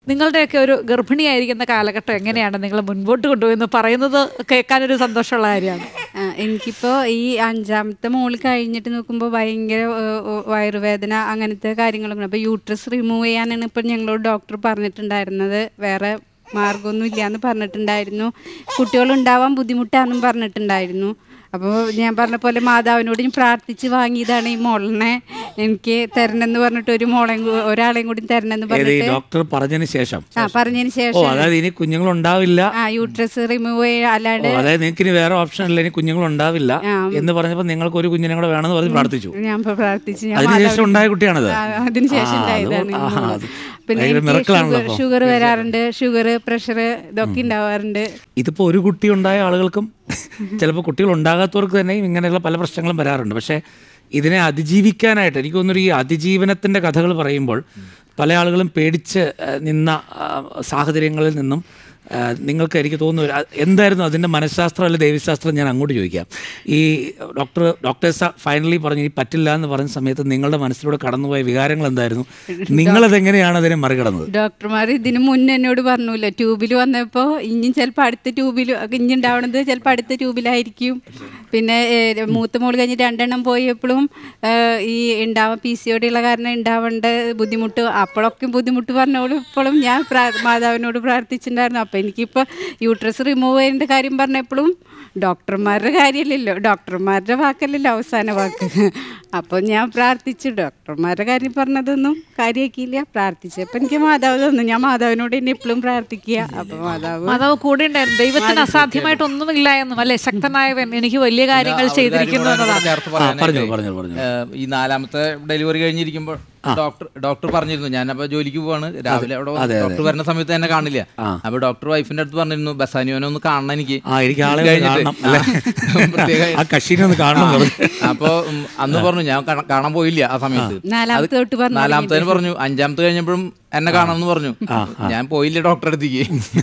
നിങ്ങളുടെയൊക്കെ ഒരു ഗർഭിണിയായിരിക്കുന്ന കാലഘട്ടം എങ്ങനെയാണ് നിങ്ങൾ മുൻപോട്ട് കൊണ്ടുപോയെന്ന് പറയുന്നത് കേൾക്കാനൊരു സന്തോഷമുള്ള കാര്യമാണ് ആ, എനിക്കിപ്പോ ഈ അഞ്ചാമത്തെ മോള് കഴിഞ്ഞിട്ട് നോക്കുമ്പോൾ ഭയങ്കര ഏഹ്, ഏഹ്, വയറുവേദന അങ്ങനത്തെ കാര്യങ്ങളൊക്കെ അപ്പോൾ യൂട്രസ് റിമൂവ് ചെയ്യാനാണ് ഇപ്പം ഞങ്ങളോട് ഡോക്ടർ പറഞ്ഞിട്ടുണ്ടായിരുന്നത് വേറെ മാർഗമൊന്നും ഇല്ലയെന്ന് പറഞ്ഞിട്ടുണ്ടായിരുന്നു കുട്ടികളുണ്ടാവാൻ ബുദ്ധിമുട്ടാണെന്നും പറഞ്ഞിട്ടുണ്ടായിരുന്നു അപ്പോൾ ഞാൻ പറഞ്ഞ പോലെ മാതാവിനോട് ഞാൻ പ്രാർത്ഥിച്ച് വാങ്ങിയതാണ് ഈ മോളിനെ എനിക്ക് തരണമെന്ന് പറഞ്ഞിട്ട് ഒരു മോളെയും കൂ- ഒരാളെയും കൂടി തരണമെന്ന് ഏത് ഈ പറഞ്ഞിട്ട് ഡോക്ടർ പറഞ്ഞതിന് ശേഷം ആ പറഞ്ഞതിന് ഓ ശേഷം അതായത് ഇനി കുഞ്ഞുങ്ങൾ ഉണ്ടാവില്ല ആ യൂട്രസ് റിമൂവ് ചെയ്യുക അല്ലാണ്ട് ഓ അതായത് നിങ്ങൾക്ക് ഇനി വേറെ ഓപ്ഷൻ ഇല്ല ഇനി കുഞ്ഞുങ്ങൾ ഉണ്ടാവില്ല ആ. എന്ന് പറഞ്ഞപ്പോൾ നിങ്ങൾക്ക് ഒരു കുഞ്ഞിനെ കൂടെ വേണമെന്ന് പറഞ്ഞ് പ്രാർത്ഥിച്ചു ഞാൻ ഇപ്പൊ പ്രാർത്ഥിച്ചു ഞാൻ അതിനുശേഷം മാതാവിനോട് ഉണ്ടായ കുട്ടിയാണത് ആ, അതിനുശേഷം ആ, ഉണ്ടായതാണ് ഈ അതുകൊണ്ട്- ആ, മോള്. അത് പിന്നെ ഭയങ്കര എനിക്ക് miracle ആണല്ലോ ഷുഗർ അപ്പോൾ. ഷുഗർ വരാറുണ്ട് ഷുഗർ പ്രഷർ ഇതൊക്കെ ഉണ്ടാവാറുണ്ട് ഇതിപ്പോൾ ഒരു കുട്ടി ഉണ്ടായ ആളുകൾക്കും ചിലപ്പോൾ കുട്ടികൾ ഉണ്ടാകാത്തവർക്ക് തന്നെയും ഇങ്ങനെയുള്ള പല പ്രശ്നങ്ങളും വരാറുണ്ട് പക്ഷേ ഇതിനെ അതിജീവിക്കാനായിട്ട് എനിക്ക് തോന്നുന്നു ഈ അതിജീവനത്തിൻ്റെ കഥകൾ പറയുമ്പോൾ പല ആളുകളും പേടിച്ച് ആ, നിന്ന ആ, സാഹചര്യങ്ങളിൽ നിന്നും ആ, നിങ്ങൾക്ക് എനിക്ക് തോന്നുന്നു ഒരു- അ- എന്തായിരുന്നു അതിൻ്റെ മനഃശാസ്ത്രം അല്ലെങ്കിൽ ദൈവശാസ്ത്രം ഞാൻ അങ്ങോട്ട് ചോദിക്കാം ഈ ഡോക്ടർ ഡോക്ടേഴ്സ് ഫൈനലി പറഞ്ഞു ഈ പറ്റില്ല എന്ന് പറഞ്ഞ സമയത്ത് നിങ്ങളുടെ മനസ്സിലൂടെ കടന്നുപോയ വികാരങ്ങൾ എന്തായിരുന്നു നിങ്ങളതെങ്ങനെയാണ് അതിനെ മറികടന്നത് ഡോക്ടർമാർ ഇതിന് മുന്നേ എന്നോട് പറഞ്ഞല്ലോ ട്യൂബിൽ വന്നപ്പോൾ ഇനിയും ചിലപ്പോൾ അടുത്ത ട്യൂബിൽ ഇനി ഉണ്ടാവണത് ചിലപ്പോൾ അടുത്ത ട്യൂബിലായിരിക്കും പിന്നെ ഏഹ്, മൂത്ത മോള് കഴിഞ്ഞ് രണ്ടെണ്ണം പോയപ്പോഴും ഏഹ്, ഈ ഉണ്ടാവാൻ പി സി ഉള്ള കാരണം ഉണ്ടാവേണ്ട ബുദ്ധിമുട്ട് അപ്പോഴൊക്കെ ബുദ്ധിമുട്ട് പറഞ്ഞോളും ഇപ്പോഴും ഞാൻ പ്രാ- മാതാവിനോട് പ്രാർത്ഥിച്ചിട്ടുണ്ടായിരുന്നു അപ്പോൾ എനിക്കിപ്പോൾ യൂട്രസ് റിമൂവ് ചെയ്യേണ്ട കാര്യം പറഞ്ഞപ്പോഴും ഡോക്ടർമാരുടെ കാര്യമല്ലല്ലോ ഡോക്ടർമാരുടെ വാക്കല്ലല്ലോ അവസാന വാക്ക് അപ്പോൾ ഞാൻ പ്രാർത്ഥിച്ചു ഡോക്ടർമാരുടെ കാര്യം പറഞ്ഞതൊന്നും കാര്യമാക്കിയില്ല പ്രാർത്ഥിച്ചപ്പോൾ എനിക്ക് മാതാവ് തന്നു ഞാൻ മാതാവിനോട് ഇനി എപ്പോഴും പ്രാർത്ഥിക്കുക അപ്പോൾ മാതാവ് മാതാവ് കൂടെ ഉണ്ടായിരുന്നു ദൈവത്തിന് അസാധ്യമായിട്ടൊന്നുമില്ല എന്നും അല്ലെ ശക്തനായവൻ എനിക്ക് വലിയ കാര്യങ്ങൾ ഒരു കാര്യം ചെയ്തിരിക്കുന്നു കൂടെ എന്നതാണ് ചേർത്ത് ആ, പറഞ്ഞു പറയാനായിട്ടേ, പറഞ്ഞു പറഞ്ഞു ഏഹ്, ഈ നാലാമത്തെ ഡെലിവറി കഴിഞ്ഞിരിക്കുമ്പോൾ ഡോക്ടർ ഡോക്ടർ പറഞ്ഞിരുന്നു ഞാൻ അപ്പൊ ജോലിക്ക് പോവാണ് രാവിലെ അവിടെ ഡോക്ടർ വരുന്ന സമയത്ത് എന്നെ കാണില്ല അപ്പൊ ഡോക്ടർ വൈഫിന്റെ അടുത്ത് പറഞ്ഞിരുന്നു ബസാനിയോനെ ഒന്ന് കാണണം എനിക്ക് ആ എനിക്ക് ആളെ ഒന്ന് കഴിഞ്ഞിട്ട്. കാണണം അല്ലേ പ്രത്യേക- ആ കഷീനെ ഒന്ന് കാണണം പറഞ്ഞു അപ്പൊ ഉം, അന്ന് പറഞ്ഞു ഞാൻ കാണ- കാണാൻ പോയില്ല ആ സമയത്ത് നാലാമത്തെ അത് തൊട്ട് പറഞ്ഞു നാലാമത്തേന് പറഞ്ഞു അഞ്ചാമത്തെ കഴിഞ്ഞപ്പോഴും എന്നെ കാണാമെന്ന് പറഞ്ഞു ഞാൻ പോയില്ല ഡോക്ടറെ അടുത്തേക്ക്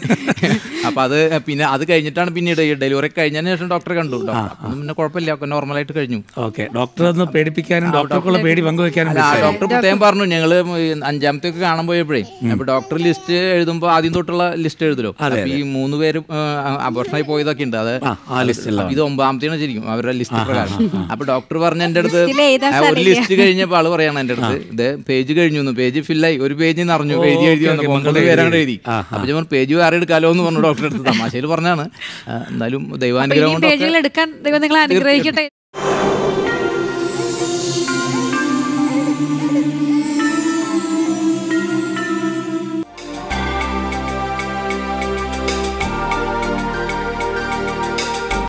അപ്പൊ അത് പിന്നെ അത് കഴിഞ്ഞിട്ടാണ് പിന്നീട് ഈ ഡെലിവറി കഴിഞ്ഞതിന് ശേഷം ഡോക്ടറെ കണ്ടു ഡോക്ടർ അപ്പം പിന്നെ കുഴപ്പമില്ല ഒക്കെ നോർമലായിട്ട് കഴിഞ്ഞു ഓക്കെ ഡോക്ടറെ ഒന്ന് പേടിപ്പിക്കാനും ഡോക്ടർക്കുള്ള പേടി പങ്കുവെക്കാനും അല്ല, ആ വിളിച്ചതാ. ഡോക്ടർ പ്രത്യേകം പറഞ്ഞു ഞങ്ങള് ഈ അഞ്ചാമത്തെ ഒക്കെ കാണാൻ പോയപ്പോഴേ അപ്പൊ ഡോക്ടർ ലിസ്റ്റ് എഴുതുമ്പോ ആദ്യം തൊട്ടുള്ള ലിസ്റ്റ് എഴുതലോ അപ്പൊ ഈ മൂന്ന് പേര് അബോഷനായി പോയതൊക്കെ ഉണ്ട് അത് ആ, ആ ലിസ്റ്റ് എല്ലാം അപ്പൊ ഇത് ഒമ്പതാമത്തെയാണ് ശരിക്കും അവരുടെ ലിസ്റ്റ് പ്രകാരം അപ്പൊ ഡോക്ടർ പറഞ്ഞ എന്റെ അടുത്ത് ലിസ്റ്റിൽ എഴുതാൻ ആ, ഒരു ലിസ്റ്റ് കഴിഞ്ഞപ്പോ ആള് പറയാണ് എന്റെ അടുത്ത് ഇത് പേജ് കഴിഞ്ഞു പേജ് ഫില്ലായി ഒരു പേജ് നിറഞ്ഞു എഴുതി എഴുതി വന്നപ്പോ ഒമ്പത് പേരാണ് എഴുതി അപ്പൊ ഞാൻ പേജ് വേറെ എടുക്കാലോ എന്ന് പറഞ്ഞു ഡോക്ടറെ അടുത്ത് തമാശയിൽ പറഞ്ഞാണ് ആ, എന്നാലും അപ്പൊ ദൈവാനുഗ്രഹം ഇനിയും കൊണ്ടൊക്കെ പേജുകൾ എടുക്കാൻ ദൈവം നിങ്ങളെ അനുഗ്രഹിക്കട്ടെ